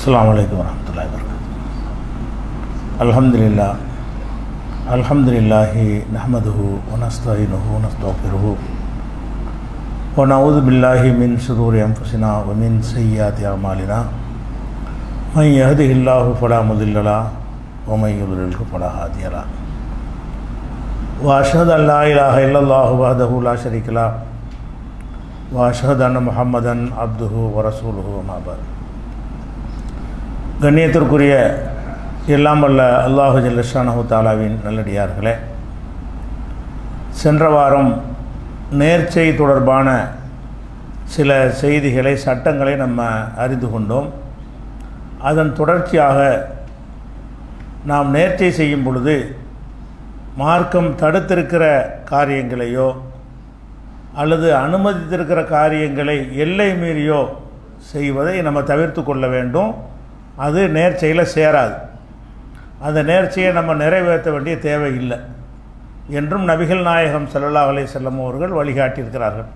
அஸ்ஸலாமு அலைக்கும் வரமத்துல்லாஹி வபரகாத்துஹு அல்ஹம்துலில்லா அல்ஹம்துலில்லாஹி நஹ்மதுஹு வனஸ்தஈனுஹு வனஸ்தக்ஃபிருஹு ونعوذ بالله من شرور أنفسنا ومن سيئات أعمالنا من يهده الله فلا مضل له ومن يضلله فلا هادي له وأشهد أن لا إله إلا الله وحده لا شريك له وأشهد أن محمدا عبده ورسوله وما بعد கண்ணியத்திற்குரிய எல்லாம் வல்ல அல்லாஹு ஜல்லஷானஹு தாலாவின் நல்லடியார்களே சென்ற வாரம் நேர்ச்சை தொடர்பான சில செய்திகளை சட்டங்களை நம்ம அறிந்து கொண்டோம் அதன் தொடர்ச்சியாக நாம் நேர்ச்சை செய்யும் பொழுது மார்க்கம் தடுத்திருக்கிற காரியங்களையோ அல்லது அனுமதித்திருக்கிற காரியங்களை எல்லை மீறியோ செய்வதை நம்ம தவிர்த்து கொள்ள வேண்டும் அது நேர்ச்சையில் சேராது அந்த நேர்ச்சியை நம்ம நிறைவேற்ற வேண்டிய தேவை இல்லை என்றும் நபிகள் நாயகம் சல்லல்லா அலி செல்லம் அவர்கள் வழிகாட்டியிருக்கிறார்கள்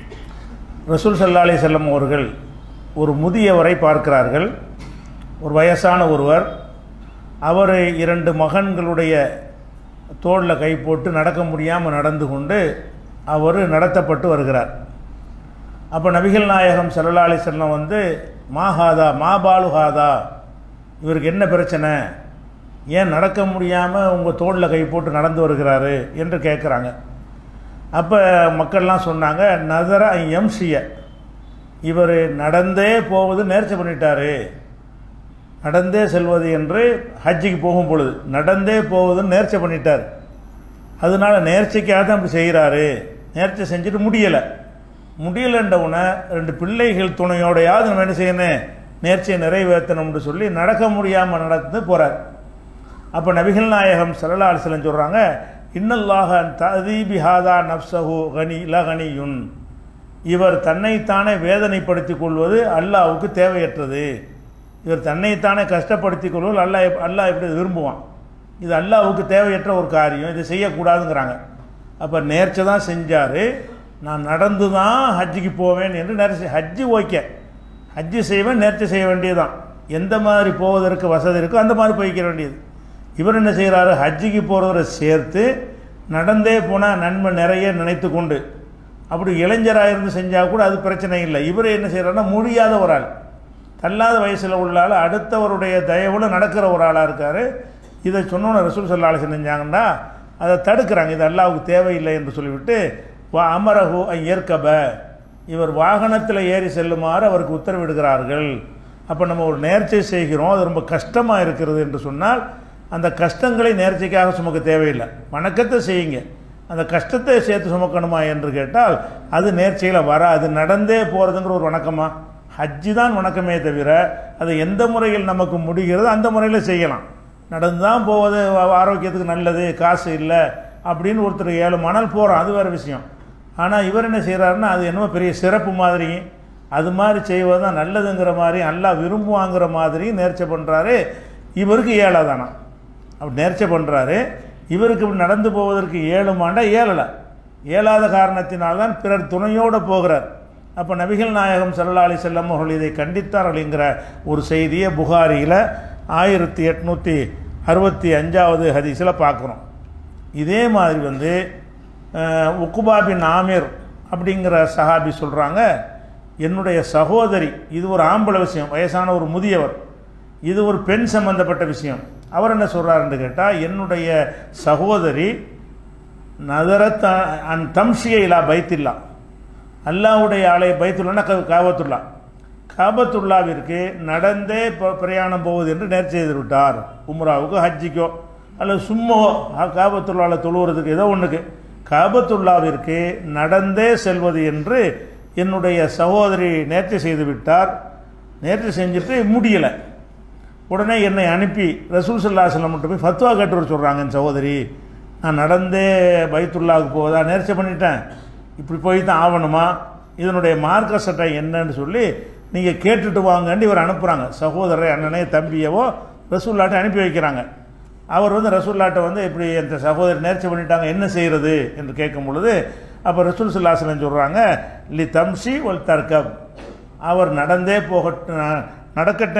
ரசூல் சல்லா அலி செல்லம் அவர்கள் ஒரு முதியவரை பார்க்கிறார்கள் ஒரு வயசான ஒருவர் அவர் இரண்டு மகன்களுடைய தோளில் கை போட்டு நடக்க முடியாமல் நடந்து கொண்டு அவர் நடத்தப்பட்டு வருகிறார் அப்போ நபிகள் நாயகம் சல்லா அலி செல்லம் வந்து மாஹாதா மா பாலுஹாதா இவருக்கு என்ன பிரச்சனை ஏன் நடக்க முடியாமல் உங்கள் தோளில் கை போட்டு நடந்து வருகிறாரு என்று கேட்குறாங்க அப்போ மக்கள்லாம் சொன்னாங்க நதர எம்சிய இவர் நடந்தே போவது நேர்ச்சி பண்ணிட்டாரு நடந்தே செல்வது என்று ஹஜ்ஜிக்கு போகும் பொழுது நடந்தே போவதுன்னு நேர்ச்சி பண்ணிட்டார் அதனால நேர்ச்சிக்காக தான் அப்படி செய்கிறாரு நேர்ச்சி செஞ்சுட்டு முடியலை முடியலன்றவுடனே ரெண்டு பிள்ளைகள் துணையோடையாவது நம்ம என்ன செய்யணும் நேர்ச்சியை நிறைவேற்றணும்னு சொல்லி நடக்க முடியாமல் நடந்து போகிறார் அப்போ நபிகள் நாயகம் சல்லா அலிஸ்லம் சொல்கிறாங்க இன்னல்லாக ததீபிஹாதா நப்சஹு கனி லகனியுன் இவர் தன்னைத்தானே வேதனைப்படுத்திக் கொள்வது அல்லாவுக்கு தேவையற்றது இவர் தன்னைத்தானே கஷ்டப்படுத்திக் கொள்வது அல்லாஹ் அல்லாஹ் எப்படி விரும்புவான் இது அல்லாவுக்கு தேவையற்ற ஒரு காரியம் இதை செய்யக்கூடாதுங்கிறாங்க அப்போ நேர்ச்சி தான் செஞ்சார் நான் நடந்து தான் ஹஜ்ஜுக்கு போவேன் என்று நேர்ச்சி ஹஜ்ஜு ஓகே ஹஜ்ஜு செய்வேன் நேர்ச்சி செய்ய வேண்டியதுதான் எந்த மாதிரி போவதற்கு வசதி இருக்கோ அந்த மாதிரி போய்க்க வேண்டியது இவர் என்ன செய்கிறாரு ஹஜ்ஜிக்கு போகிறவரை சேர்த்து நடந்தே போனால் நன்மை நிறைய நினைத்து கொண்டு அப்படி இளைஞராக இருந்து செஞ்சால் கூட அது பிரச்சனை இல்லை இவர் என்ன செய்கிறாருன்னா முடியாத ஒரு ஆள் தள்ளாத வயசில் உள்ள ஆள் அடுத்தவருடைய தயவுல நடக்கிற ஒரு ஆளாக இருக்கார் இதை சொன்னோன்னு ரசூல் சொல்லால செஞ்சாங்கன்னா அதை தடுக்கிறாங்க இது அல்லாவுக்கு தேவையில்லை என்று சொல்லிவிட்டு வா அமரஹு ஏற்கப இவர் வாகனத்தில் ஏறி செல்லுமாறு அவருக்கு உத்தரவிடுகிறார்கள் அப்போ நம்ம ஒரு நேர்ச்சை செய்கிறோம் அது ரொம்ப கஷ்டமாக இருக்கிறது என்று சொன்னால் அந்த கஷ்டங்களை நேர்ச்சிக்காக சுமக்க தேவையில்லை வணக்கத்தை செய்யுங்க அந்த கஷ்டத்தை சேர்த்து சுமக்கணுமா என்று கேட்டால் அது நேர்ச்சியில் வராது நடந்தே போகிறதுங்கிற ஒரு வணக்கமா ஹஜ்ஜி தான் வணக்கமே தவிர அது எந்த முறையில் நமக்கு முடிகிறதோ அந்த முறையில் செய்யலாம் நடந்து தான் போவது ஆரோக்கியத்துக்கு நல்லது காசு இல்லை அப்படின்னு ஒருத்தர் ஏழு மணல் போகிறோம் அது வேறு விஷயம் ஆனால் இவர் என்ன செய்கிறாருன்னா அது என்னமோ பெரிய சிறப்பு மாதிரி அது மாதிரி செய்வது தான் நல்லதுங்கிற மாதிரி நல்லா விரும்புவாங்கிற மாதிரி நேர்ச்சை பண்ணுறாரு இவருக்கு ஏழாதானா அப்படி நேர்ச்சை பண்ணுறாரு இவருக்கு இப்படி நடந்து போவதற்கு ஏழுமாண்டா ஏழலை ஏழாத காரணத்தினால்தான் பிறர் துணையோடு போகிறார் அப்போ நபிகள் நாயகம் சல்லா அலி செல்லம் அவர்கள் இதை கண்டித்தார்கள் என்கிற ஒரு செய்தியை புகாரியில் ஆயிரத்தி எட்நூற்றி அறுபத்தி அஞ்சாவது ஹதீஸில் பார்க்குறோம் இதே மாதிரி வந்து உக்குபா பின் ஆமீர் அப்படிங்கிற சஹாபி சொல்கிறாங்க என்னுடைய சகோதரி இது ஒரு ஆம்பளை விஷயம் வயசான ஒரு முதியவர் இது ஒரு பெண் சம்பந்தப்பட்ட விஷயம் அவர் என்ன சொல்கிறாருன்னு கேட்டால் என்னுடைய சகோதரி நதரத் அன் தம்ஷிய இலா பைத்தில்லா அல்லாவுடைய ஆலய பைத்துல்லான்னா காபத்துல்லா காபத்துல்லாவிற்கு நடந்தே பிரயாணம் போவது என்று நேர்ச்சி செய்து விட்டார் உம்ராவுக்கு ஹஜ்ஜிக்கோ அல்லது சும்மோ காபத்துல்லாவில் தொழுவுறதுக்கு ஏதோ ஒன்றுக்கு காபத்துல்லாவிற்கு நடந்தே செல்வது என்று என்னுடைய சகோதரி நேர்ச்சி செய்து விட்டார் நேர்ச்சி செஞ்சுட்டு முடியலை உடனே என்னை அனுப்பி ரசூல் சல்லாஹலம் மட்டும் போய் ஃபத்வா கேட்டு சொல்கிறாங்க என் சகோதரி நான் நடந்தே பைத்துல்லாவுக்கு போவதா நேர்ச்சி பண்ணிட்டேன் இப்படி போய் தான் ஆகணுமா இதனுடைய மார்க்க சட்டம் என்னன்னு சொல்லி நீங்கள் கேட்டுட்டு வாங்கன்னு இவர் அனுப்புகிறாங்க சகோதரரை அண்ணனே தம்பியவோ ரசூல்லாட்டை அனுப்பி வைக்கிறாங்க அவர் வந்து ரசூல்லாட்டை வந்து இப்படி இந்த சகோதரி நேர்ச்சி பண்ணிட்டாங்க என்ன செய்கிறது என்று கேட்கும் பொழுது அப்போ ரசூல் சுல்லாசலம் சொல்கிறாங்க லி தம்சி ஒல் தர்கப் அவர் நடந்தே போகட்டும் நடக்கட்டும்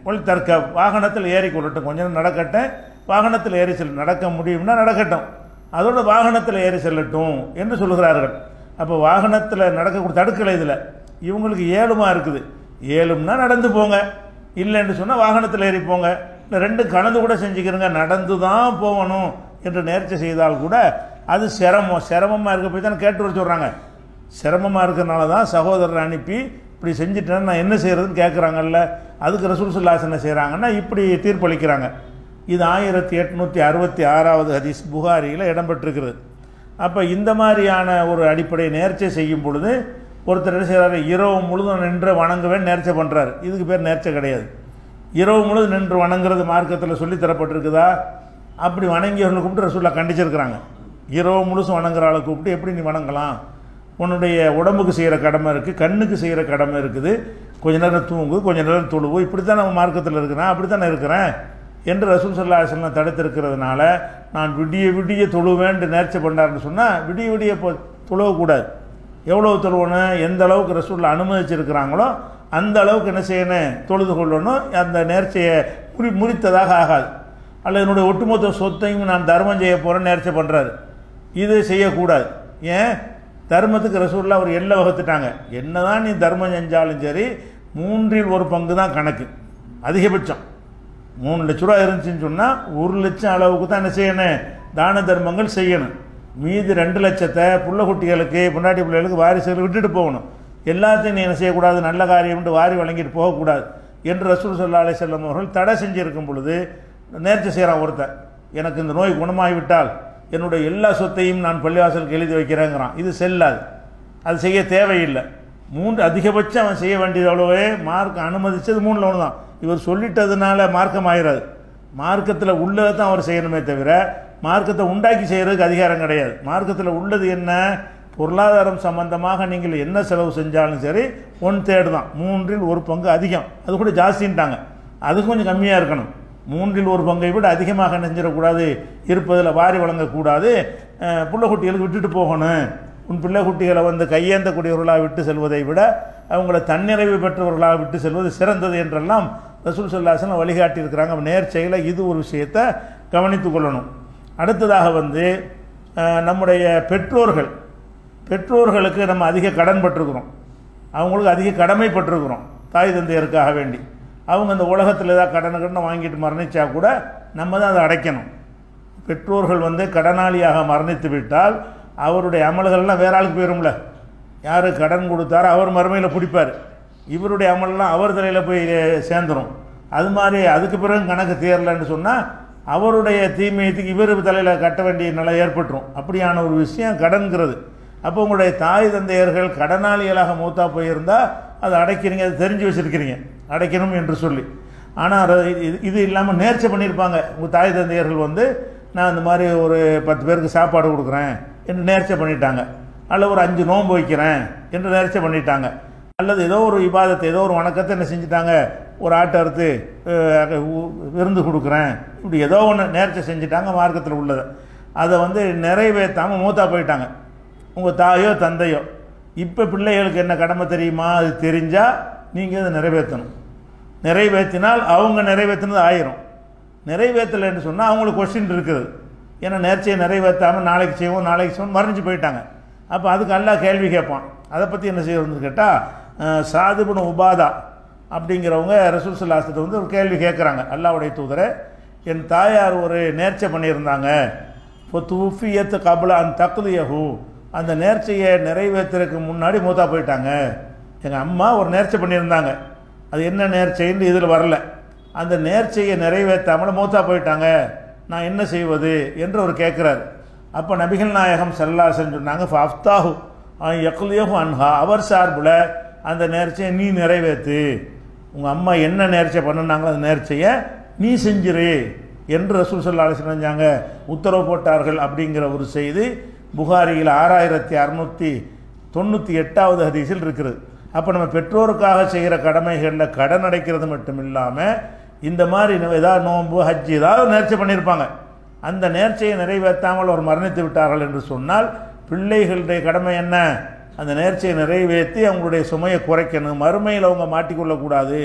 ஒளி தற்க வாகனத்தில் ஏறி கொள்ளட்டும் கொஞ்ச நேரம் நடக்கட்டும் வாகனத்தில் ஏறி செல் நடக்க முடியும்னா நடக்கட்டும் அதோட வாகனத்தில் ஏறி செல்லட்டும் என்று சொல்கிறார்கள் அப்போ வாகனத்தில் நடக்க தடுக்கலை இதில் இவங்களுக்கு ஏழுமா இருக்குது ஏழும்னா நடந்து போங்க இல்லைன்னு சொன்னால் வாகனத்தில் ஏறி போங்க இந்த ரெண்டும் கலந்து கூட செஞ்சுக்கிறங்க நடந்து தான் போகணும் என்று நேர்ச்சி செய்தால் கூட அது சிரமம் சிரமமாக இருக்க போய் தான் கேட்டு வர சொல்கிறாங்க சிரமமாக இருக்கிறனால தான் சகோதரரை அனுப்பி இப்படி செஞ்சுட்டேன்னு நான் என்ன செய்கிறதுன்னு கேட்குறாங்கல்ல அதுக்கு ரசூல் சுல்லாஸ் என்ன செய்கிறாங்கன்னா இப்படி தீர்ப்பளிக்கிறாங்க இது ஆயிரத்தி எட்நூற்றி அறுபத்தி ஆறாவது ஹதீஸ் புகாரியில் இடம்பெற்றிருக்கிறது அப்போ இந்த மாதிரியான ஒரு அடிப்படை நேர்ச்சை செய்யும் பொழுது ஒருத்தர் என்ன செய்கிறாரு இரவு முழுதும் நின்று வணங்குவேன் நேர்ச்சை பண்ணுறாரு இதுக்கு பேர் நேர்ச்சை கிடையாது இரவு முழுது நின்று வணங்குறது மார்க்கத்தில் சொல்லித் தரப்பட்டிருக்குதா அப்படி வணங்கியவர்களை கூப்பிட்டு ரசூல்லா கண்டிச்சிருக்கிறாங்க இரவு முழுசும் வணங்குற ஆளை கூப்பிட்டு எப்படி நீ வணங்கலாம் உன்னுடைய உடம்புக்கு செய்கிற கடமை இருக்குது கண்ணுக்கு செய்கிற கடமை இருக்குது கொஞ்ச நேரம் தூங்கு கொஞ்ச நேரம் தொழுவு இப்படி தான் நம்ம மார்க்கத்தில் இருக்கிறேன் அப்படி தானே இருக்கிறேன் என்று ரசூல் சல்லா அலிஸ்லாம் தடுத்திருக்கிறதுனால நான் விடிய விடிய தொழுவேன்ட்டு நேர்ச்சி பண்ணாருன்னு சொன்னால் விடிய விடிய இப்போ தொழுவக்கூடாது எவ்வளோ தொழுவணும் எந்த அளவுக்கு ரசூலில் அனுமதிச்சிருக்கிறாங்களோ அந்த அளவுக்கு என்ன செய்யணும் தொழுது கொள்ளணும் அந்த நேர்ச்சியை முறி முறித்ததாக ஆகாது அல்லது என்னுடைய ஒட்டுமொத்த சொத்தையும் நான் தர்மம் செய்ய போகிறேன்னு நேர்ச்சி பண்ணுறாரு இது செய்யக்கூடாது ஏன் தர்மத்துக்கு ரசூல்லா ஒரு எல்லை வகுத்துட்டாங்க என்னதான் நீ தர்மம் செஞ்சாலும் சரி மூன்றில் ஒரு பங்கு தான் கணக்கு அதிகபட்சம் மூணு லட்ச ரூபா இருந்துச்சுன்னு சொன்னால் ஒரு லட்சம் அளவுக்கு தான் என்ன செய்யணும் தான தர்மங்கள் செய்யணும் மீதி ரெண்டு லட்சத்தை புள்ள குட்டிகளுக்கு பொண்டாட்டி பிள்ளைகளுக்கு வாரிசுகளுக்கு விட்டுட்டு போகணும் எல்லாத்தையும் நீ என்ன செய்யக்கூடாது நல்ல காரியம்ட்டு வாரி வழங்கிட்டு போகக்கூடாது என்று ரசூல் சல்லா அலி செல்லம் அவர்கள் தடை செஞ்சிருக்கும் பொழுது நேர்ச்சி செய்கிறான் ஒருத்தன் எனக்கு இந்த நோய் குணமாகிவிட்டால் என்னுடைய எல்லா சொத்தையும் நான் பள்ளிவாசலுக்கு எழுதி வைக்கிறேங்கிறான் இது செல்லாது அது செய்ய தேவையில்லை மூன்று அதிகபட்சம் அவன் செய்ய வேண்டியது அவ்வளோவே மார்க் அனுமதிச்சது மூணில் ஒன்று தான் இவர் சொல்லிட்டதுனால மார்க்கம் ஆயிடாது மார்க்கத்தில் உள்ளதை தான் அவர் செய்யணுமே தவிர மார்க்கத்தை உண்டாக்கி செய்கிறதுக்கு அதிகாரம் கிடையாது மார்க்கத்தில் உள்ளது என்ன பொருளாதாரம் சம்பந்தமாக நீங்கள் என்ன செலவு செஞ்சாலும் சரி ஒன் தேர்டு தான் மூன்றில் ஒரு பங்கு அதிகம் அது கூட ஜாஸ்தின்ட்டாங்க அது கொஞ்சம் கம்மியாக இருக்கணும் மூன்றில் ஒரு பங்கை விட அதிகமாக நெஞ்சிடக்கூடாது இருப்பதில் வாரி வழங்கக்கூடாது அஹ், புள்ள குட்டிகளுக்கு விட்டுட்டு போகணும் உன் பிள்ளை குட்டிகளை வந்து கையேந்தக்கூடியவர்களாக விட்டு செல்வதை விட அவங்கள தன்னிறைவு பெற்றவர்களாக விட்டு செல்வது சிறந்தது என்றெல்லாம் ரசூல் சொல்லாசன் வழிகாட்டியிருக்கிறாங்க நேர்ச்சையில் இது ஒரு விஷயத்தை கவனித்து கொள்ளணும் அடுத்ததாக வந்து அஹ், நம்முடைய பெற்றோர்கள் பெற்றோர்களுக்கு நம்ம அதிக கடன் பட்டிருக்கிறோம் அவங்களுக்கு அதிக கடமைப்பட்டிருக்கிறோம் தாய் தந்தையருக்காக வேண்டி அவங்க இந்த உலகத்தில் ஏதாவது கடனை கடனை வாங்கிட்டு மரணிச்சா கூட நம்ம தான் அதை அடைக்கணும் பெற்றோர்கள் வந்து கடனாளியாக மரணித்து விட்டால் அவருடைய அமல்கள்லாம் வேற ஆளுக்கு போயிரும்ல யார் கடன் கொடுத்தாரோ அவர் மறுமையில் பிடிப்பார் இவருடைய அமல்லாம் அவர் தலையில் போய் சேர்ந்துடும் அது மாதிரி அதுக்கு பிறகு கணக்கு தேரலன்னு சொன்னால் அவருடைய தீமையத்துக்கு இவர் தலையில் கட்ட வேண்டிய நிலை ஏற்பட்டுரும் அப்படியான ஒரு விஷயம் கடன்கிறது அப்போ உங்களுடைய தாய் தந்தையர்கள் கடனாளிகளாக மூத்தா போயிருந்தால் அதை அடைக்கிறீங்க அது தெரிஞ்சு வச்சுருக்கிறீங்க அடைக்கணும் என்று சொல்லி ஆனால் இது இல்லாமல் நேர்ச்சை பண்ணியிருப்பாங்க உங்கள் தாய் தந்தையர்கள் வந்து நான் இந்த மாதிரி ஒரு பத்து பேருக்கு சாப்பாடு கொடுக்குறேன் என்று நேர்ச்சை பண்ணிட்டாங்க அல்லது ஒரு அஞ்சு நோன்பு வைக்கிறேன் என்று நேர்ச்சை பண்ணிட்டாங்க அல்லது ஏதோ ஒரு விவாதத்தை ஏதோ ஒரு வணக்கத்தை என்ன செஞ்சுட்டாங்க ஒரு ஆட்டை அறுத்து அஹ், உ- விருந்து கொடுக்குறேன் இப்படி ஏதோ ஒன்று நேர்ச்சை செஞ்சுட்டாங்க மார்க்கத்தில் உள்ளதை அதை வந்து நிறைவேற்றாமல் மூத்தா போயிட்டாங்க உங்கள் தாயோ தந்தையோ இப்போ பிள்ளைகளுக்கு என்ன கடமை தெரியுமா அது தெரிஞ்சால் நீங்கள் அதை நிறைவேற்றணும் நிறைவேற்றினால் அவங்க நிறைவேற்றினது ஆயிரும் நிறைவேற்றலைன்னு சொன்னால் அவங்களுக்கு கொஸ்டின் இருக்குது ஏன்னா நேர்ச்சியை நிறைவேற்றாமல் நாளைக்கு செய்வோம் நாளைக்கு செய்வோம் மறைஞ்சு போயிட்டாங்க அப்போ அதுக்கு அல்லாஹ் கேள்வி கேட்பான் அதை பற்றி என்ன செய்யறதுன்னு கேட்டால் சாதுபுன உபாதா அப்படிங்கிறவங்க ரசூல் சல்லாசத்தை வந்து ஒரு கேள்வி கேட்குறாங்க அல்லாவுடைய தூதரை என் தாயார் ஒரு நேர்ச்சை பண்ணியிருந்தாங்க இப்போ தூஃபியத்து கபல அந்த தக்குதியஹு அந்த நேர்ச்சையை நிறைவேற்றுறதுக்கு முன்னாடி மூத்தா போயிட்டாங்க எங்கள் அம்மா ஒரு நேர்ச்சை பண்ணியிருந்தாங்க அது என்ன நேர்ச்சைன்னு இதில் வரல அந்த நேர்ச்சையை நிறைவேற்றாமல் மூத்தா போயிட்டாங்க நான் என்ன செய்வது என்று அவர் கேட்குறாரு அப்போ நபிகள் நாயகம் செல்லாசன் சொன்னாங்க அஃப்தாஹு யக்லியஹு அன்ஹா அவர் சார்பில் அந்த நேர்ச்சையை நீ நிறைவேற்று உங்கள் அம்மா என்ன நேர்ச்சை பண்ணுனாங்களோ அந்த நேர்ச்சையை நீ செஞ்சிரு என்று ரசூல் சல்லா அலிஸ்லாம் செஞ்சாங்க உத்தரவு போட்டார்கள் அப்படிங்கிற ஒரு செய்தி புகாரியில் ஆறாயிரத்தி அறுநூற்றி தொண்ணூற்றி எட்டாவது ஹதீஸில் இருக்கிறது அப்போ நம்ம பெற்றோருக்காக செய்கிற கடமைகளில் கடன் அடைக்கிறது மட்டும் இல்லாமல் இந்த மாதிரி நம்ம ஏதாவது நோன்பு ஹஜ் ஏதாவது நேர்ச்சை பண்ணியிருப்பாங்க அந்த நேர்ச்சையை நிறைவேற்றாமல் அவர் மரணித்து விட்டார்கள் என்று சொன்னால் பிள்ளைகளுடைய கடமை என்ன அந்த நேர்ச்சையை நிறைவேற்றி அவங்களுடைய சுமையை குறைக்கணும் மறுமையில் அவங்க மாட்டிக்கொள்ளக்கூடாது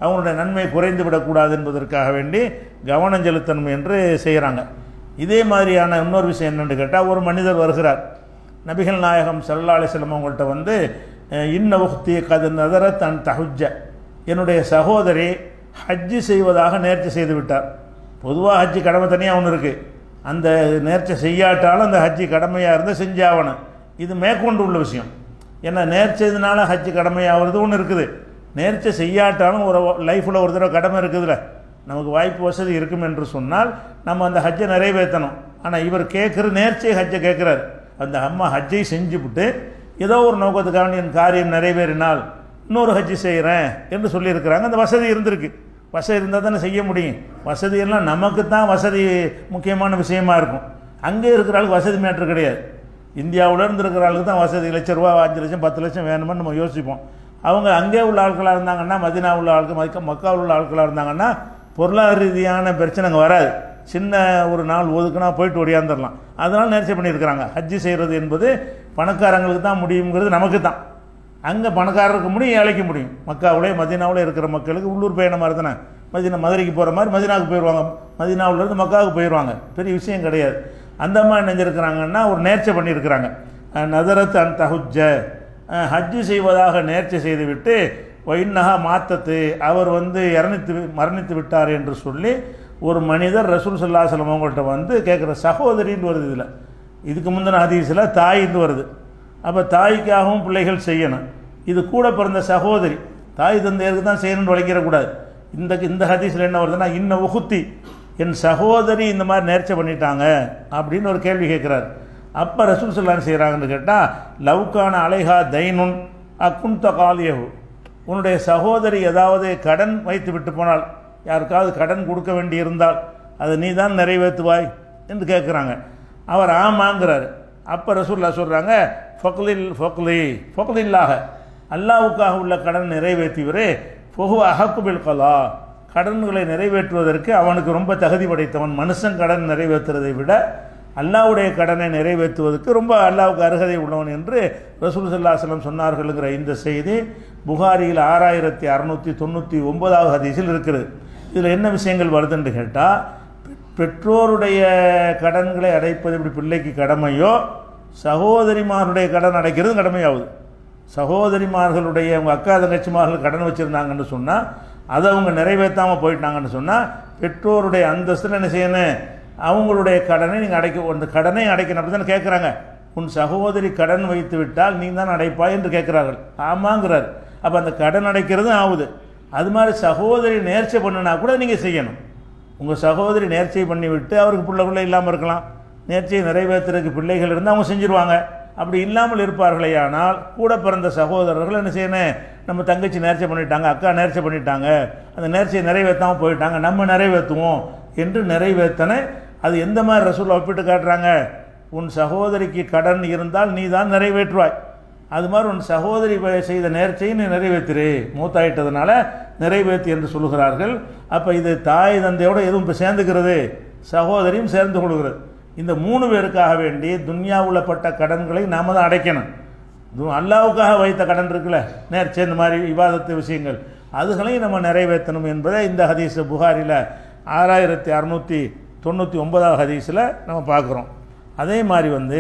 அவங்களுடைய நன்மை குறைந்து விடக்கூடாது என்பதற்காக வேண்டி கவனம் செலுத்தணும் என்று செய்கிறாங்க இதே மாதிரியான இன்னொரு விஷயம் என்னென்னு கேட்டால் ஒரு மனிதர் வருகிறார் நபிகள் நாயகம் சல்லா அலிஸ்லம் அவங்கள்ட்ட வந்து அஹ், இன்ன உக்தி கது நதர தன் தஹுஜ என்னுடைய சகோதரி ஹஜ்ஜு செய்வதாக நேர்ச்சி செய்து விட்டார் பொதுவாக ஹஜ்ஜு கடமை தனியாக ஒன்று இருக்குது அந்த நேர்ச்சி செய்யாட்டாலும் அந்த ஹஜ்ஜி கடமையாக இருந்தால் செஞ்சாகணும் இது மேற்கொண்டு உள்ள விஷயம் ஏன்னா நேர்ச்சதுனால ஹஜ்ஜு கடமையாகிறது ஒன்று இருக்குது நேர்ச்சை செய்யாட்டாலும் ஒரு லைஃப்பில் ஒரு தடவை கடமை இருக்குதுல்ல நமக்கு வாய்ப்பு வசதி இருக்கும் என்று சொன்னால் நம்ம அந்த ஹஜ்ஜை நிறைவேற்றணும் ஆனால் இவர் கேட்குற நேர்ச்சை ஹஜ்ஜை கேட்குறாரு அந்த அம்மா ஹஜ்ஜை செஞ்சுவிட்டு ஏதோ ஒரு நோக்கத்துக்காக என் காரியம் நிறைவேறினால் இன்னொரு ஹஜ்ஜி செய்கிறேன் என்று சொல்லியிருக்கிறாங்க அந்த வசதி இருந்திருக்கு வசதி இருந்தால் தானே செய்ய முடியும் வசதி எல்லாம் நமக்கு தான் வசதி முக்கியமான விஷயமா இருக்கும் அங்கே இருக்கிற ஆளுக்கு வசதி மேட்ரு கிடையாது இந்தியாவுல இருந்து இருக்கிற ஆளுக்கு தான் வசதி லட்ச ரூபா அஞ்சு லட்சம் பத்து லட்சம் வேணுமென்னு நம்ம யோசிப்போம் அவங்க அங்கே உள்ள ஆட்களாக இருந்தாங்கன்னா மதினா உள்ள ஆட்கள் மக்க மக்காவில் உள்ள ஆட்களாக இருந்தாங்கன்னா பொருளாதார ரீதியான பிரச்சனை அங்கே வராது சின்ன ஒரு நாள் ஒதுக்குனா போயிட்டு ஒடியாந்துடலாம் அதனால் நேர்ச்சி பண்ணியிருக்கிறாங்க ஹஜ்ஜி செய்கிறது என்பது பணக்காரங்களுக்கு தான் முடியுங்கிறது நமக்கு தான் அங்கே பணக்காரருக்கு முடியும் ஏழைக்கு முடியும் மக்காவிலே மதினாவில் இருக்கிற மக்களுக்கு உள்ளூர் பயணம் மாதிரி தானே மதினா மதுரைக்கு போகிற மாதிரி மதினாவுக்கு போயிடுவாங்க மதினாவிலேருந்து மக்காவுக்கு போயிடுவாங்க பெரிய விஷயம் கிடையாது அந்த மாதிரி நினைஞ்சிருக்கிறாங்கன்னா ஒரு நேர்ச்சை பண்ணியிருக்கிறாங்க அஹ் நதரத் அன் தஹுஜ அஹ் ஹஜ்ஜு செய்வதாக நேர்ச்சை செய்துவிட்டு ஒயின்னஹா மாத்தத்து அவர் வந்து இறணித்து மரணித்து விட்டார் என்று சொல்லி ஒரு மனிதர் ரசூல் சல்லாஹலம் அவங்கள்ட்ட வந்து கேட்குற சகோதரின்னு வருது இதில் இதுக்கு முந்தின ஹதீஸில் தாயின்னு வருது அப்போ தாய்க்காகவும் பிள்ளைகள் செய்யணும் இது கூட பிறந்த சகோதரி தாய் தந்தையருக்கு தான் செய்யணும்னு வளைக்கிறக்கூடாது இந்த இந்த ஹதீஸில் என்ன வருதுன்னா இன்ன உகுத்தி என் சகோதரி இந்த மாதிரி நேர்ச்சை பண்ணிட்டாங்க அப்படின்னு ஒரு கேள்வி கேட்குறாரு அப்போ ரசூல் சொல்லான்னு செய்கிறாங்கன்னு கேட்டால் லவ்கான அலைஹா தைனுன் அக்குந்த காலியகு உன்னுடைய சகோதரி ஏதாவது கடன் வைத்து விட்டு போனால் யாருக்காவது கடன் கொடுக்க வேண்டியிருந்தால் அதை நீ தான் நிறைவேற்றுவாய் என்று கேட்குறாங்க அவர் ஆமாங்கிறாரு அப்போ ரசூல்லா சொல்கிறாங்க ஃபக்லில் ஃபக்லி ஃபக்லில்லாக அல்லாவுக்காக உள்ள கடன் நிறைவேற்றியவரே பொகு அஹக்குபில் கலா கடன்களை நிறைவேற்றுவதற்கு அவனுக்கு ரொம்ப தகுதி படைத்தவன் மனுஷன் கடன் நிறைவேற்றுறதை விட அல்லாவுடைய கடனை நிறைவேற்றுவதற்கு ரொம்ப அல்லாவுக்கு அருகதை உள்ளவன் என்று ரசூல் சல்லாஹலம் சொன்னார்கள்ங்கிற இந்த செய்தி புகாரியில் ஆறாயிரத்தி அறநூற்றி தொண்ணூற்றி ஒன்பதாவது ஹதீஸில் இருக்குது இதில் என்ன விஷயங்கள் வருதுன்னு கேட்டால் பெற்றோருடைய கடன்களை அடைப்பது இப்படி பிள்ளைக்கு கடமையோ சகோதரிமாருடைய கடன் அடைக்கிறது கடமையாகுது சகோதரிமார்களுடைய அவங்க அக்கா தங்கச்சிமார்கள் கடன் வச்சுருந்தாங்கன்னு சொன்னால் அதை அவங்க நிறைவேற்றாமல் போயிட்டாங்கன்னு சொன்னால் பெற்றோருடைய அந்தஸ்தில் என்ன செய்யணும் அவங்களுடைய கடனை நீங்கள் அடைக்க அந்த கடனை அடைக்கணும் அப்படி தானே கேட்குறாங்க உன் சகோதரி கடன் வைத்து விட்டால் நீ தான் அடைப்பாய் என்று கேட்குறார்கள் ஆமாங்கிறார் அப்போ அந்த கடன் அடைக்கிறதும் ஆகுது அது மாதிரி சகோதரி நேர்ச்சை பண்ணுனா கூட நீங்கள் செய்யணும் உங்கள் சகோதரி நேர்ச்சை பண்ணிவிட்டு அவருக்கு பிள்ளை பிள்ளை இல்லாமல் இருக்கலாம் நேர்ச்சையை நிறைவேற்றுறதுக்கு பிள்ளைகள் இருந்தால் அவங்க செஞ்சுருவாங்க அப்படி இல்லாமல் இருப்பார்களே ஆனால் கூட பிறந்த சகோதரர்கள் என்ன செய்யணும் நம்ம தங்கச்சி நேர்ச்சை பண்ணிட்டாங்க அக்கா நேர்ச்சை பண்ணிட்டாங்க அந்த நேர்ச்சியை நிறைவேற்றாமல் போயிட்டாங்க நம்ம நிறைவேற்றுவோம் என்று நிறைவேற்றன அது எந்த மாதிரி ரசூல் ஒப்பிட்டு காட்டுறாங்க உன் சகோதரிக்கு கடன் இருந்தால் நீ தான் நிறைவேற்றுவாய் அது மாதிரி உன் சகோதரி செய்த நேர்ச்சியை நீ நிறைவேற்றிரு மூத்தாயிட்டதுனால நிறைவேற்றி என்று சொல்லுகிறார்கள் அப்போ இது தாய் தந்தையோடு எதுவும் இப்போ சேர்ந்துக்கிறது சகோதரியும் சேர்ந்து கொள்கிறது இந்த மூணு பேருக்காக வேண்டி துன்யாவில் பட்ட கடன்களை நாம் தான் அடைக்கணும் இது அல்லாவுக்காக வைத்த கடன் இருக்குல்ல நேர்ச்சி இந்த மாதிரி விவாதத்து விஷயங்கள் அதுகளையும் நம்ம நிறைவேற்றணும் என்பதை இந்த ஹதீஸ் புகாரில் ஆறாயிரத்தி அறநூற்றி தொண்ணூற்றி ஒன்பதாவது ஹதீஸில் நம்ம பார்க்குறோம் அதே மாதிரி வந்து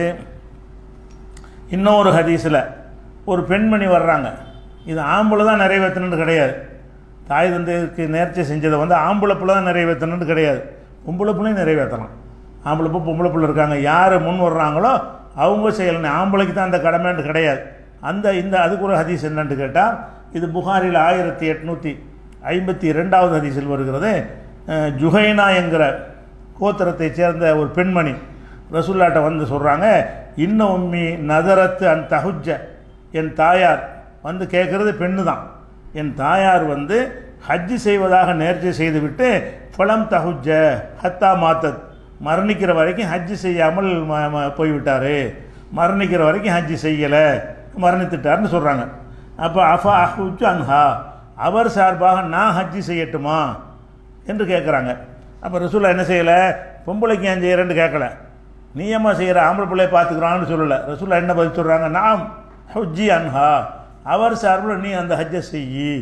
இன்னொரு ஹதீஸில் ஒரு பெண்மணி வர்றாங்க இது ஆம்பளை தான் நிறைவேற்றணுன்னு கிடையாது தாய் தந்தைக்கு நேர்ச்சி செஞ்சதை வந்து ஆம்பளை பிள்ளை தான் நிறைவேற்றணுன்னு கிடையாது பொம்பளை பிள்ளையும் நிறைவேற்றலாம் ஆம்பளை பிள்ளை பொம்பளை பிள்ளை இருக்காங்க யார் முன் வர்றாங்களோ அவங்க செய்யலாம் ஆம்பளைக்கு தான் அந்த கடமைன்னு கிடையாது அந்த இந்த அதுக்கு ஒரு ஹதீஸ் என்னன்னு கேட்டால் இது புகாரில் ஆயிரத்தி எட்நூற்றி ஐம்பத்தி ரெண்டாவது ஹதீஸில் வருகிறது அஹ், ஜுஹைனா என்கிற கோத்திரத்தை சேர்ந்த ஒரு பெண்மணி ரசூல்லாட்ட வந்து சொல்கிறாங்க இன்ன உம்மி நதரத்து அன் தஹுஜ என் தாயார் வந்து கேட்குறது பெண்ணு தான் என் தாயார் வந்து ஹஜ்ஜு செய்வதாக நேர்ச்சி செய்துவிட்டு ஃபலம் தஹுஜ ஹத்தா மாத்தத் மரணிக்கிற வரைக்கும் ஹஜ்ஜு செய்யாமல் ம- ம- போய்விட்டார் மரணிக்கிற வரைக்கும் ஹஜ்ஜு செய்யலை மரணித்துட்டார்னு சொல்கிறாங்க அப்போ அஃபா அஹுஜ் அன்ஹா அவர் சார்பாக நான் ஹஜ்ஜு செய்யட்டுமா என்று கேட்குறாங்க அப்போ ரசூல்லா என்ன செய்யலை பொம்பளைக்கு ஏன் செய்கிறேன்னு கேட்கல நீ ஏம்மா செய்கிற ஆம்பளை பிள்ளைய பார்த்துக்கிறான்னு சொல்லலை ரசூல்லா என்ன பதில் சொல்கிறாங்க நாம் ஹஜ்ஜி அன்ஹா அவர் சார்பில் நீ அந்த ஹஜ்ஜை செய்யி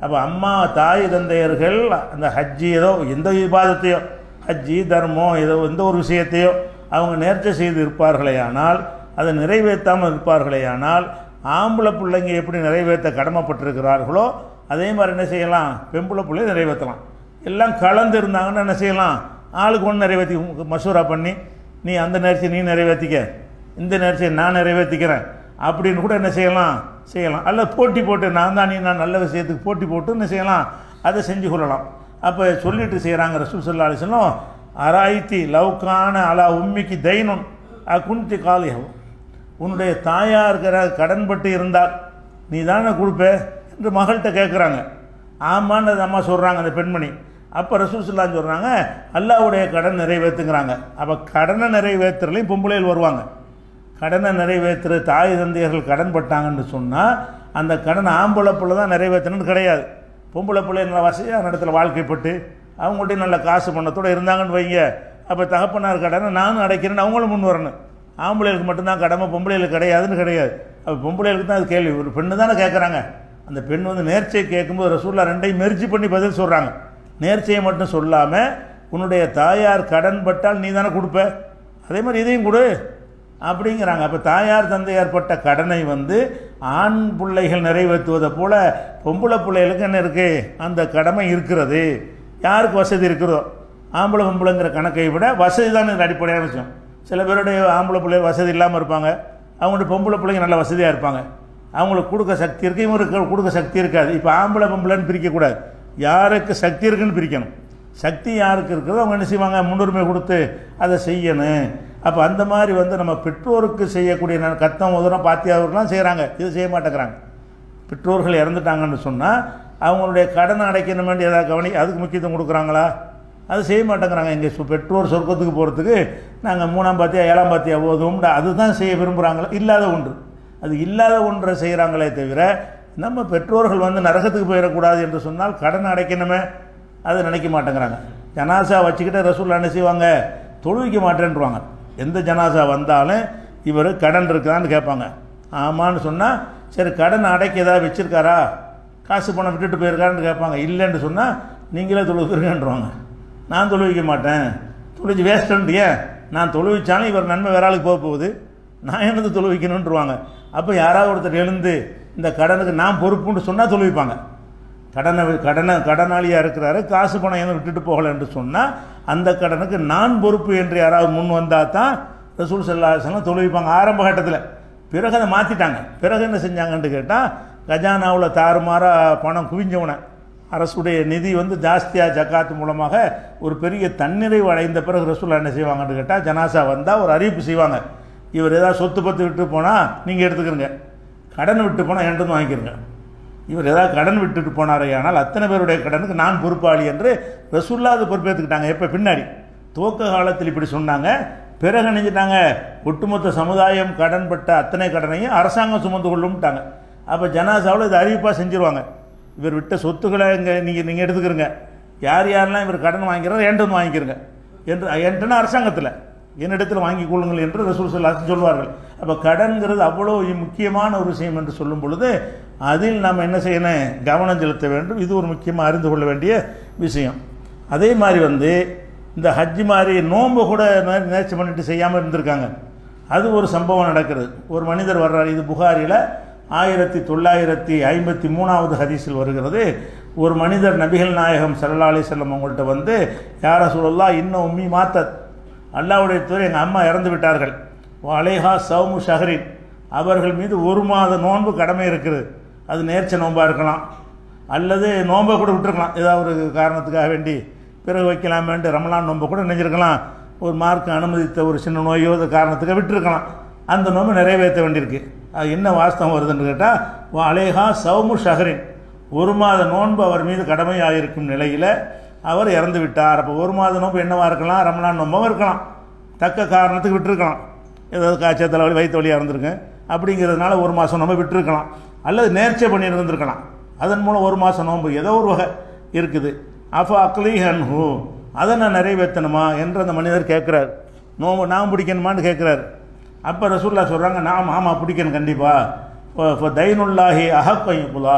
அப்போ அம்மா தாய் தந்தையர்கள் அந்த ஹஜ்ஜி ஏதோ எந்த விவாதத்தையோ ஹஜ்ஜி தர்மம் ஏதோ எந்த ஒரு விஷயத்தையோ அவங்க நேர்ச்சை செய்து இருப்பார்களே ஆனால் அதை நிறைவேற்றாமல் இருப்பார்களே ஆனால் ஆம்பளை பிள்ளைங்க எப்படி நிறைவேற்ற கடமைப்பட்டிருக்கிறார்களோ அதே மாதிரி என்ன செய்யலாம் பெம்பளை பிள்ளை நிறைவேற்றலாம் எல்லாம் கலந்து இருந்தாங்கன்னு என்ன செய்யலாம் ஆளுக்கு ஒன்று நிறைவேற்றி மசூரா பண்ணி நீ அந்த நேர்ச்சி நீ நிறைவேற்றிக்க இந்த நேர்ச்சியை நான் நிறைவேற்றிக்கிறேன் அப்படின்னு கூட என்ன செய்யலாம் செய்யலாம் அல்ல போட்டி போட்டு நான் தான் நீ நான் நல்ல விஷயத்துக்கு போட்டி போட்டு என்ன செய்யலாம் அதை செஞ்சு கொள்ளலாம் அப்போ சொல்லிட்டு செய்கிறாங்க ரசூல் சல்லா அலிஸ்லாம் அராய்த்தி லவ்கான அலா உம்மிக்கு தைனுன் குன்தி காலியம் உன்னுடைய தாயார் கடன்பட்டு இருந்தால் நீ தானே கொடுப்ப என்று மகள்கிட்ட கேட்குறாங்க ஆமான்னு அந்த அம்மா சொல்கிறாங்க அந்த பெண்மணி அப்போ ரசூசுல்லான்னு சொல்கிறாங்க அல்லாவுடைய கடன் நிறைவேற்றுங்கிறாங்க அப்போ கடனை நிறைவேற்றுறலையும் பொம்பளையில் வருவாங்க கடனை நிறைவேற்றுற தாய் தந்தையர்கள் கடன் பட்டாங்கன்னு சொன்னால் அந்த கடன் ஆம்பளை பிள்ளை தான் நிறைவேற்றணும்னு கிடையாது பொம்பளை பிள்ளை நல்ல வசதியான இடத்துல வாழ்க்கைப்பட்டு அவங்கள்ட்ட நல்ல காசு பண்ணத்தோடு இருந்தாங்கன்னு வைங்க அப்போ தகப்பனார் கடனை நானும் அடைக்கிறேன்னு அவங்களும் முன் வரணும் ஆம்பளைகளுக்கு மட்டும்தான் கடமை பொம்பளைகளுக்கு கிடையாதுன்னு கிடையாது அப்போ பொம்பளைகளுக்கு தான் அது கேள்வி ஒரு பெண்ணு தானே கேட்குறாங்க அந்த பெண் வந்து நேர்ச்சியை கேட்கும்போது ரசூல்லா ரெண்டையும் மெர்ஜி பண்ணி பதில் சொல்கிறாங்க நேர்ச்சியை மட்டும் சொல்லாமல் உன்னுடைய தாயார் கடன் பட்டால் நீ தானே கொடுப்ப அதே மாதிரி இதையும் கொடு அப்படிங்கிறாங்க அப்போ தாயார் தந்தையார் பட்ட கடனை வந்து ஆண் பிள்ளைகள் நிறைவேற்றுவதை போல பொம்பளை பிள்ளைகளுக்கு என்ன இருக்குது அந்த கடமை இருக்கிறது யாருக்கு வசதி இருக்கிறதோ ஆம்பளை பொம்பளைங்கிற கணக்கை விட வசதி தான் இது அடிப்படையான விஷயம் சில பேருடைய ஆம்பளை பிள்ளைகள் வசதி இல்லாமல் இருப்பாங்க அவங்களுடைய பொம்பளை பிள்ளைங்க நல்ல வசதியாக இருப்பாங்க அவங்களுக்கு கொடுக்க சக்தி இருக்கு இவங்களுக்கு கொடுக்க சக்தி இருக்காது இப்போ ஆம்பளை பொம்பளைன்னு பிரிக்கக்கூடாது யாருக்கு சக்தி இருக்குன்னு பிரிக்கணும் சக்தி யாருக்கு இருக்கிறதோ அவங்க என்ன செய்வாங்க முன்னுரிமை கொடுத்து அதை செய்யணும் அப்போ அந்த மாதிரி வந்து நம்ம பெற்றோருக்கு செய்யக்கூடிய ந- கத்தம் உதரம் பாத்தியாவர்கள்லாம் செய்கிறாங்க இது செய்ய மாட்டேங்கிறாங்க பெற்றோர்கள் இறந்துட்டாங்கன்னு சொன்னால் அவங்களுடைய கடனை அடைக்கணும் வேண்டிய ஏதாவது கவனி அதுக்கு முக்கியத்துவம் கொடுக்குறாங்களா அது செய்ய மாட்டேங்கிறாங்க எங்கள் சு பெற்றோர் சொர்க்கத்துக்கு போகிறதுக்கு நாங்கள் மூணாம் பாத்தியா ஏழாம் பாத்தியா ஓதுவோம்டா அதுதான் செய்ய விரும்புகிறாங்களா இல்லாத ஒன்று அது இல்லாத ஒன்றை செய்கிறாங்களே தவிர நம்ம பெற்றோர்கள் வந்து நரகத்துக்கு போயிடக்கூடாது என்று சொன்னால் கடன் அடைக்கணுமே அதை நினைக்க மாட்டேங்கிறாங்க ஜனாசா வச்சுக்கிட்டு ரசூல் என்ன செய்வாங்க தொழுவிக்க மாட்டேன்ருவாங்க எந்த ஜனாசா வந்தாலும் இவர் கடன் இருக்குதான்னு கேட்பாங்க ஆமான்னு சொன்னால் சரி கடன் அடைக்க ஏதாவது வச்சுருக்காரா காசு பணம் விட்டுட்டு போயிருக்காருன்னு கேட்பாங்க இல்லைன்னு சொன்னால் நீங்களே தொழுவிருங்கன்றவாங்க நான் தொழுவிக்க மாட்டேன் தொழுவிச்சு வேஸ்ட்டுன்றிய நான் தொழுவிச்சாலும் இவர் நன்மை வேற ஆளுக்கு போக போகுது நான் என்னது தொழுவிக்கணுன்றவாங்க அப்போ யாராவது ஒருத்தர் எழுந்து இந்த கடனுக்கு நான் பொறுப்புன்னு சொன்னால் தொழுவிப்பாங்க கடனை கடனை கடனாளியாக இருக்கிறாரு காசு பணம் எதுவும் விட்டுட்டு போகலை என்று சொன்னால் அந்த கடனுக்கு நான் பொறுப்பு என்று யாராவது முன் வந்தால் தான் ரசூல் செல்லாசனம் தொழுவிப்பாங்க ஆரம்ப கட்டத்தில் பிறகு அதை மாற்றிட்டாங்க பிறகு என்ன செஞ்சாங்கன்னு கேட்டால் கஜானாவில் தாறுமாறாக பணம் குவிஞ்சவனை அரசுடைய நிதி வந்து ஜாஸ்தியாக ஜக்காத்து மூலமாக ஒரு பெரிய தன்னிறைவு அடைந்த பிறகு ரசூலா என்ன செய்வாங்கன்னு கேட்டால் ஜனாசா வந்தால் ஒரு அறிவிப்பு செய்வாங்க இவர் ஏதாவது சொத்து பத்து விட்டு போனால் நீங்கள் எடுத்துக்கிறங்க கடன் விட்டு போனால் என்கிட்ட வாங்கிக்கிறங்க இவர் ஏதாவது கடன் விட்டுட்டு போனாரே ஆனால் அத்தனை பேருடைய கடனுக்கு நான் பொறுப்பாளி என்று ரசூல்லா அது பொறுப்பேற்றுக்கிட்டாங்க எப்போ பின்னாடி துவக்க காலத்தில் இப்படி சொன்னாங்க பிறகு நினைச்சிட்டாங்க ஒட்டுமொத்த சமுதாயம் கடன்பட்ட அத்தனை கடனையும் அரசாங்கம் சுமந்து கொள்ளும்ட்டாங்க அப்போ ஜனாசாவில் இது அறிவிப்பாக செஞ்சிருவாங்க இவர் விட்ட சொத்துக்களை இங்கே நீங்கள் நீங்கள் எடுத்துக்கிறங்க யார் யாரெல்லாம் இவர் கடன் வாங்கிறாரோ என்கிட்ட வந்து வாங்கிக்கிறங்க என்று என்கிட்டனா அரசாங்கத்தில் என்னிடத்தில் வாங்கிக் கொள்ளுங்கள் என்று ரசூல் சொல்லாசன் சொல்வார்கள் அப்போ கடன்கிறது அவ்வளோ முக்கியமான ஒரு விஷயம் என்று சொல்லும் பொழுது அதில் நாம் என்ன செய்யணும் கவனம் செலுத்த வேண்டும் இது ஒரு முக்கியமாக அறிந்து கொள்ள வேண்டிய விஷயம் அதே மாதிரி வந்து இந்த ஹஜ் மாதிரி நோன்பு கூட நே- நேர்ச்சி பண்ணிட்டு செய்யாமல் இருந்திருக்காங்க அது ஒரு சம்பவம் நடக்கிறது ஒரு மனிதர் வர்றார் இது புகாரில் ஆயிரத்தி தொள்ளாயிரத்தி ஐம்பத்தி மூணாவது ஹதீஸில் வருகிறது ஒரு மனிதர் நபிகள் நாயகம் சல்லா அலி செல்லம் அவங்கள்ட்ட வந்து யார சொல்லலாம் இன்னும் உம்மி மாத்தத் அல்லாவுடைய துறை எங்கள் அம்மா இறந்து விட்டார்கள் அலேஹா சவுமு ஷஹரின் அவர்கள் மீது ஒரு மாத நோன்பு கடமை இருக்குது அது நேர்ச்ச நோன்பாக இருக்கலாம் அல்லது நோன்பை கூட விட்டுருக்கலாம் ஏதாவது ஒரு காரணத்துக்காக வேண்டி பிறகு வைக்கலாமேன்ட்டு ரமலான் நோன்பை கூட நினைஞ்சிருக்கலாம் ஒரு மார்க் அனுமதித்த ஒரு சின்ன நோயோ இந்த காரணத்துக்கு விட்டுருக்கலாம் அந்த நோன்பை நிறைவேற்ற வேண்டியிருக்கு அது என்ன வாஸ்தவம் வருதுன்னு கேட்டால் அலேஹா சவுமு ஷஹரின் ஒரு மாத நோன்பு அவர் மீது கடமையாக இருக்கும் நிலையில் அவர் இறந்து விட்டார் அப்போ ஒரு மாத நோன்பு என்னவா இருக்கலாம் ரமலான் நோம்பாவும் இருக்கலாம் தக்க காரணத்துக்கு விட்டுருக்கலாம் ஏதாவது காய்ச்சல் தலைவலி வயிற்று வலியாக இருந்திருக்கு அப்படிங்கிறதுனால ஒரு மாதம் நோம்பு விட்டுருக்கலாம் அல்லது நேர்ச்சை பண்ணி இருந்திருக்கலாம் அதன் மூலம் ஒரு மாதம் நோன்பு ஏதோ ஒரு வகை இருக்குது அப்போ அக்லி ஹன்ஹூ அதை நான் நிறைவேற்றணுமா என்று அந்த மனிதர் கேட்குறார் நோம்பு நான் பிடிக்கணுமான்னு கேட்குறாரு அப்போ ரசூல்லா சொல்கிறாங்க நாம் ஆமாம் பிடிக்கணும் கண்டிப்பாக இப்போ தைனுல்லாஹி அஹக்கையுலா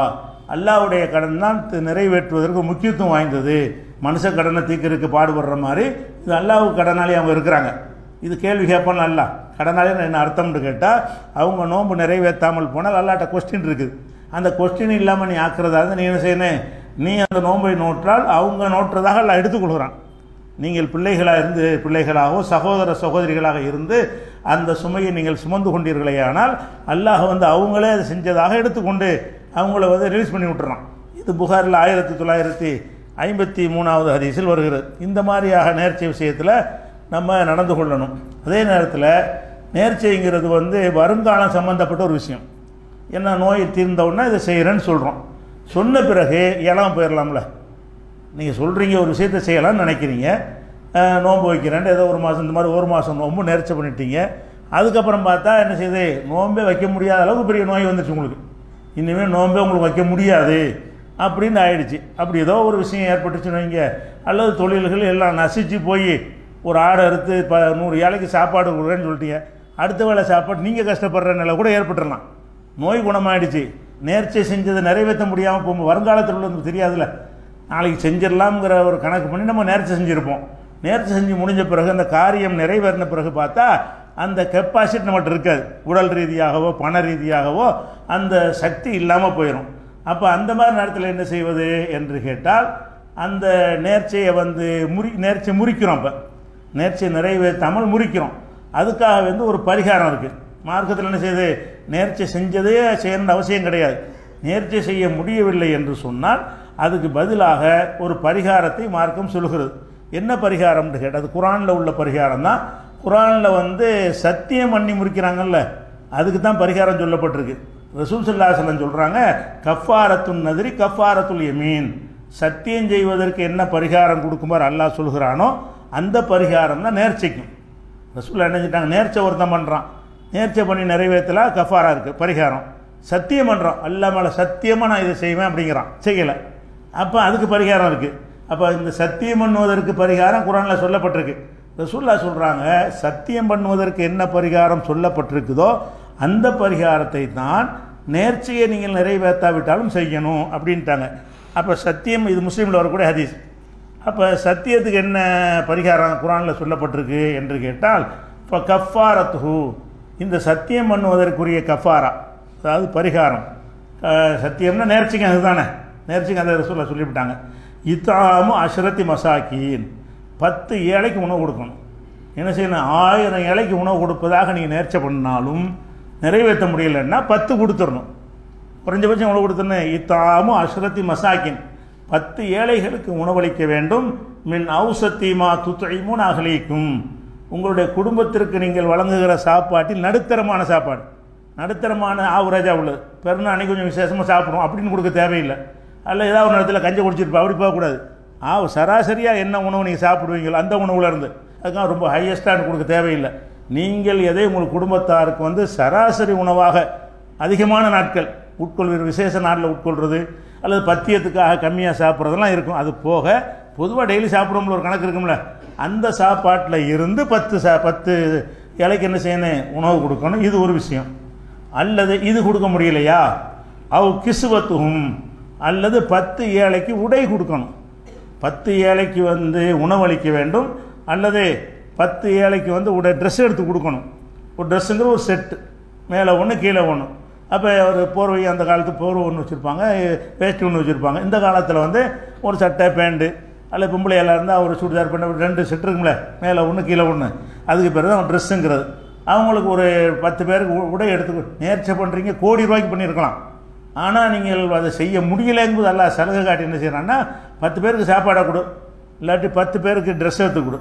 அல்லாஹ்வுடைய கடன் தான் தி- நிறைவேற்றுவதற்கு முக்கியத்துவம் வாய்ந்தது மனுஷ கடனை தீர்க்கறதுக்கு பாடுபடுற மாதிரி இது அல்லாஹ் கடனாளி அவங்க இருக்கிறாங்க இது கேள்வி கேட்பான் அல்லா கடனாளி என்ன அர்த்தம்னு கேட்டால் அவங்க நோன்பு நிறைவேற்றாமல் போனால் அல்லாட்ட கொஸ்டின் இருக்குது அந்த கொஸ்டின் இல்லாமல் நீ ஆக்குறதா இருந்தா நீ என்ன செய்யணும் நீ அந்த நோன்பை நோற்றால் அவங்க நோற்றதாக அல்ல எடுத்துக்கொள்கிறான் நீங்கள் பிள்ளைகளாக இருந்து பிள்ளைகளாகவோ சகோதர சகோதரிகளாக இருந்து அந்த சுமையை நீங்கள் சுமந்து கொண்டீர்களே ஆனால் அல்லாஹ் வந்து அவங்களே அதை செஞ்சதாக எடுத்துக்கொண்டு அவங்கள வந்து ரிலீஸ் பண்ணி விட்டுறான் இது புகாரில் ஆயிரத்தி தொள்ளாயிரத்தி ஐம்பத்தி மூணாவது ஹதீஸில் வருகிறது இந்த மாதிரியாக நேர்ச்சை விஷயத்தில் நம்ம நடந்து கொள்ளணும் அதே நேரத்தில் நேர்ச்சைங்கிறது வந்து வருங்காலம் சம்பந்தப்பட்ட ஒரு விஷயம் என்ன நோய் தீர்ந்த உடனே இதை செய்கிறேன்னு சொல்கிறோம் சொன்ன பிறகு ஏழாம் போயிடலாம்ல நீங்கள் சொல்கிறீங்க ஒரு விஷயத்தை செய்யலாம்னு நினைக்கிறீங்க அஹ், நோன்பு வைக்கிறேன் ஏதோ ஒரு மாதம் இந்த மாதிரி ஒரு மாதம் நோன்பு நேர்ச்சி பண்ணிட்டீங்க அதுக்கப்புறம் பார்த்தா என்ன செய்யுது நோன்பே வைக்க முடியாத அளவுக்கு பெரிய நோய் வந்துச்சு உங்களுக்கு இனிமேல் நோன்பே உங்களுக்கு வைக்க முடியாது அப்படின்னு ஆயிடுச்சு அப்படி ஏதோ ஒரு விஷயம் ஏற்பட்டுச்சுன்னு வைங்க அல்லது தொழில்கள் எல்லாம் நசிச்சு போய் ஒரு ஆடை அறுத்து இப்போ நூறு ஏழைக்கு சாப்பாடு கொடுக்குறேன்னு சொல்லிட்டீங்க அடுத்த வேளை சாப்பாடு நீங்கள் கஷ்டப்படுற நிலை கூட ஏற்பட்டுடலாம் நோய் குணமாயிடுச்சு நேர்ச்சை செஞ்சதை நிறைவேற்ற முடியாமல் போகும்போது வருங்காலத்தில் உள்ளது தெரியாதுல்ல நாளைக்கு செஞ்சிடலாம்ங்கிற ஒரு கணக்கு பண்ணி நம்ம நேர்ச்சி செஞ்சுருப்போம் நேர்ச்சி செஞ்சு முடிஞ்ச பிறகு அந்த காரியம் நிறைவேறின பிறகு பார்த்தா அந்த கெப்பாசிட்டி நம்மகிட்ட இருக்காது உடல் ரீதியாகவோ பண ரீதியாகவோ அந்த சக்தி இல்லாமல் போயிடும் அப்போ அந்த மாதிரி நேரத்தில் என்ன செய்வது என்று கேட்டால் அந்த நேர்ச்சையை வந்து முறி நேர்ச்சி முறிக்கிறோம் இப்போ நேர்ச்சியை நிறைவேற்றாமல் முறிக்கிறோம் அதுக்காக வந்து ஒரு பரிகாரம் இருக்குது மார்க்கத்தில் என்ன செய்யுது நேர்ச்சி செஞ்சதே செய்யணும்னு அவசியம் கிடையாது நேர்ச்சி செய்ய முடியவில்லை என்று சொன்னால் அதுக்கு பதிலாக ஒரு பரிகாரத்தை மார்க்கம் சொல்கிறது என்ன பரிகாரம்னு கேட்டால் அது குரானில் உள்ள பரிகாரம் தான் குரானில் வந்து சத்தியம் பண்ணி முறிக்கிறாங்கல்ல அதுக்கு தான் பரிகாரம் சொல்லப்பட்டிருக்கு ரசூல் சல்லாஹலம் சொல்கிறாங்க கஃபாரத்துன் நதிரி கஃபாரத்துல் யமீன் சத்தியம் செய்வதற்கு என்ன பரிகாரம் கொடுக்குமாறு அல்லாஹ் சொல்கிறானோ அந்த பரிகாரம் தான் நேர்ச்சைக்கும் ரசூல் என்ன செஞ்சிட்டாங்க நேர்ச்சை ஒருத்தன் பண்ணுறான் நேர்ச்சை பண்ணி நிறைவேற்றலாம் கஃபாரா இருக்குது பரிகாரம் சத்தியம் பண்ணுறான் அல்லா மேலே சத்தியமாக நான் இதை செய்வேன் அப்படிங்கிறான் செய்யலை அப்போ அதுக்கு பரிகாரம் இருக்குது அப்போ இந்த சத்தியம் பண்ணுவதற்கு பரிகாரம் குரானில் சொல்லப்பட்டிருக்கு ரசூல்லா சொல்கிறாங்க சத்தியம் பண்ணுவதற்கு என்ன பரிகாரம் சொல்லப்பட்டிருக்குதோ அந்த பரிகாரத்தை தான் நேர்ச்சையை நீங்கள் நிறைவேற்றாவிட்டாலும் செய்யணும் அப்படின்ட்டாங்க அப்போ சத்தியம் இது முஸ்லீமில் வரக்கூடிய ஹதீஸ் அப்போ சத்தியத்துக்கு என்ன பரிகாரம் குரானில் சொல்லப்பட்டிருக்கு என்று கேட்டால் இப்போ கஃபாரத்துஹு இந்த சத்தியம் பண்ணுவதற்குரிய கஃபாரா அதாவது பரிகாரம் அஹ், சத்தியம்னா நேர்ச்சிங்க அதுதானே நேர்ச்சிங்க அதை சொல்ல சொல்லிவிட்டாங்க இத்தாமு அஷ்ரத்தி மசாக்கீன் பத்து ஏழைக்கு உணவு கொடுக்கணும் என்ன செய்யணும் ஆயிரம் ஏழைக்கு உணவு கொடுப்பதாக நீங்கள் நேர்ச்சை பண்ணாலும் நிறைவேற்ற முடியலன்னா பத்து கொடுத்துடணும் குறைஞ்சபட்சம் உணவு கொடுத்தோன்னு இத்தாமு அஷ்ரத்தி மசாக்கின் பத்து ஏழைகளுக்கு உணவளிக்க வேண்டும் மின் ஔசத்திமா துத்தைமுன் அகலிக்கும் உங்களுடைய குடும்பத்திற்கு நீங்கள் வழங்குகிற சாப்பாட்டில் நடுத்தரமான சாப்பாடு நடுத்தரமான ஆவரேஜா உள்ளது பெருநாள் அன்னைக்கு கொஞ்சம் விசேஷமாக சாப்பிடுவோம் அப்படின்னு கொடுக்க தேவையில்லை அல்ல ஏதாவது ஒரு இடத்துல கஞ்சி குடிச்சிருப்பா அப்படி போகக்கூடாது ஆ சராசரியாக என்ன உணவு நீங்கள் சாப்பிடுவீங்களோ அந்த உணவுல இருந்து அதுக்காக ரொம்ப ஹையஸ்டாக கொடுக்க தேவையில்லை நீங்கள் எதை உங்கள் குடும்பத்தாருக்கு வந்து சராசரி உணவாக அதிகமான நாட்கள் உட்கொள்வீர் விசேஷ நாளில் உட்கொள்வது அல்லது பத்தியத்துக்காக கம்மியாக சாப்பிட்றதெல்லாம் இருக்கும் அது போக பொதுவாக டெய்லி சாப்பிட்றோம்ல ஒரு கணக்கு இருக்கும்ல அந்த சாப்பாட்டில் இருந்து பத்து சா பத்து இலைக்கு என்ன செய்யணும் உணவு கொடுக்கணும் இது ஒரு விஷயம் அல்லது இது கொடுக்க முடியலையா அவ் கிசுவத்துகும் அல்லது பத்து ஏழைக்கு உடை கொடுக்கணும் பத்து ஏழைக்கு வந்து உணவளிக்க வேண்டும் அல்லது பத்து ஏழைக்கு வந்து உடை ட்ரெஸ் எடுத்து கொடுக்கணும் ஒரு ட்ரெஸ்ஸுங்கிற ஒரு செட்டு மேலே ஒன்று கீழே ஒன்று அப்போ ஒரு போர்வை அந்த காலத்து போர்வை ஒன்று வச்சுருப்பாங்க வேஷ்டி ஒன்று வச்சுருப்பாங்க இந்த காலத்தில் வந்து ஒரு சட்டை பேண்ட்டு அல்ல பொம்பளையெல்லாம் இருந்தால் ஒரு சுடிதார் பண்ண ரெண்டு செட் இருக்குங்களே மேலே ஒன்று கீழே ஒன்று அதுக்கு பேர் தான் ட்ரெஸ்ஸுங்கிறது அவங்களுக்கு ஒரு பத்து பேருக்கு உ- உடை எடுத்து நேர்ச்சை பண்ணுறீங்க கோடி ரூபாய்க்கு பண்ணியிருக்கலாம் ஆனால் நீங்கள் அதை செய்ய முடியலைங்கும்போது அல்ல சலுகை காட்டி என்ன செய்கிறான்னா பத்து பேருக்கு சாப்பாடை கொடு இல்லாட்டி பத்து பேருக்கு ட்ரெஸ் எடுத்து கொடு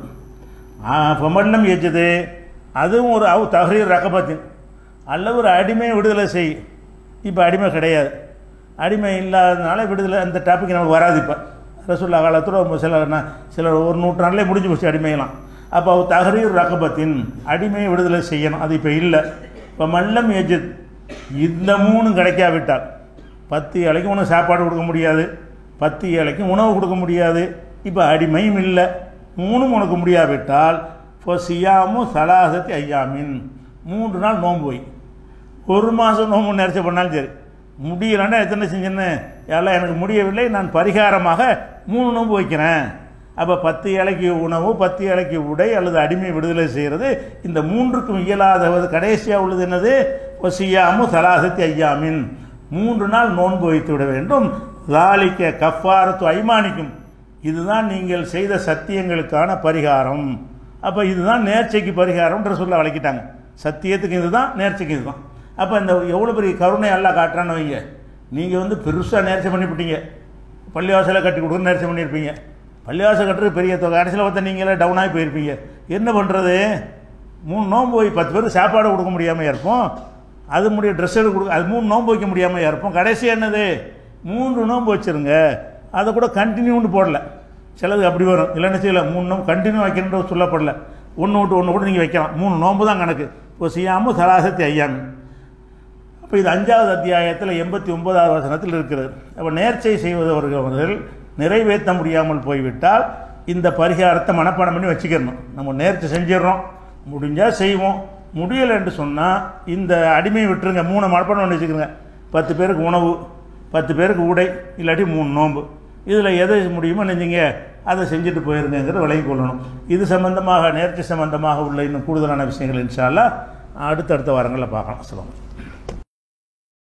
பொம்மண்ணம் ஏச்சது அதுவும் ஒரு அவ் தகரீர் ரகபத்தின் அல்ல ஒரு அடிமை விடுதலை செய் இப்போ அடிமை கிடையாது அடிமை இல்லாததுனால விடுதலை அந்த டாபிக் நமக்கு வராது இப்போ ரசூல்லா காலத்தில் சில ந- சில ஒரு நூற்றாண்டுலேயே முடிஞ்சு போச்சு அடிமையெல்லாம் அப்போ அவ தகரீர் ரகபத்தின் அடிமையை விடுதலை செய்யணும் அது இப்போ இல்லை இப்போ மல்லம் எஜித் இந்த மூணும் கிடைக்காவிட்டால் பத்து ஏழைக்கு உனக்கு சாப்பாடு கொடுக்க முடியாது பத்து ஏழைக்கு உணவு கொடுக்க முடியாது இப்போ அடிமையும் இல்லை மூணும் உனக்கு முடியாவிட்டால் இப்போ சியாமும் சலாசத்தி ஐயாமின் மூன்று நாள் நோன்பு வை ஒரு மாதம் நோம்பு நேர்ச்சி பண்ணாலும் சரி முடியலன்னா எத்தனை செஞ்சேன்னு எல்லாம் எனக்கு முடியவில்லை நான் பரிகாரமாக மூணு நோன்பு வைக்கிறேன் அப்போ பத்து இலைக்கு உணவு பத்து இலைக்கு உடை அல்லது அடிமை விடுதலை செய்கிறது இந்த மூன்றுக்கும் இயலாதவது கடைசியாக உள்ளது என்னது ஒசியாமு சலாசத்தி ஐயாமின் மூன்று நாள் நோன்பு வைத்து விட வேண்டும் லாலிக்க கஃபாரத்து ஐமானிக்கும் இதுதான் நீங்கள் செய்த சத்தியங்களுக்கான பரிகாரம் அப்போ இதுதான் நேர்ச்சைக்கு பரிகாரம்ன்ற சொல்ல வளைக்கிட்டாங்க சத்தியத்துக்கு இதுதான் நேர்ச்சைக்கு இதுதான் அப்போ இந்த எவ்வளோ பெரிய கருணை எல்லாம் காட்டுறான்னு வைங்க நீங்கள் வந்து பெருசாக நேர்ச்சை பண்ணிவிட்டீங்க பள்ளிவாசலை கட்டி கொடுக்குன்னு நேர்ச்சை பண்ணியிருப்பீங்க பள்ளிவாசல் கட்டுறது பெரிய தொகை கடைசியில் பார்த்தா நீங்களே டவுனாகி போயிருப்பீங்க என்ன பண்ணுறது மூணு நோன்பு போய் பத்து பேருக்கு சாப்பாடு கொடுக்க முடியாமல் இருப்போம் அது முடிய ட்ரெஸ் எடுக்க கொடுக்க அது மூணு நோன்பு வைக்க முடியாமல் இருப்போம் கடைசி என்னது மூன்று நோன்பு வச்சுருங்க அதை கூட கண்டினியூன்னு போடல சிலது அப்படி வரும் இல்லைன்னு செய்யல மூணு நோம்பு கண்டினியூ வைக்கணுன்ற சொல்லப்படல ஒன்று விட்டு ஒன்று கூட நீங்கள் வைக்கலாம் மூணு நோன்பு தான் கணக்கு இப்போ செய்யாமல் சராசத்தி ஐயாமி அப்போ இது அஞ்சாவது அத்தியாயத்தில் எண்பத்தி ஒன்பதாவது வசனத்தில் இருக்கிறது அப்போ நேர்ச்சை செய்வதவர்கள் நிறைவேற்ற முடியாமல் போய்விட்டால் இந்த பரிகாரத்தை மனப்பாடம் பண்ணி வச்சுக்கிறணும் நம்ம நேர்ச்சி செஞ்சிடறோம் முடிஞ்சால் செய்வோம் முடியலை என்று சொன்னால் இந்த அடிமையை விட்டுருங்க மூணு மனப்பாடம் பண்ணி வச்சுக்கிறோங்க பத்து பேருக்கு உணவு பத்து பேருக்கு உடை இல்லாட்டி மூணு நோன்பு இதில் எதை முடியுமோ நினைஞ்சிங்க அதை செஞ்சுட்டு போயிருங்கிறத விளங்கி கொள்ளணும் இது சம்பந்தமாக நேர்ச்சி சம்பந்தமாக உள்ள இன்னும் கூடுதலான விஷயங்கள் இன்ஷால்லா அடுத்தடுத்த வாரங்களில் பார்க்கலாம் சொல்லுங்கள்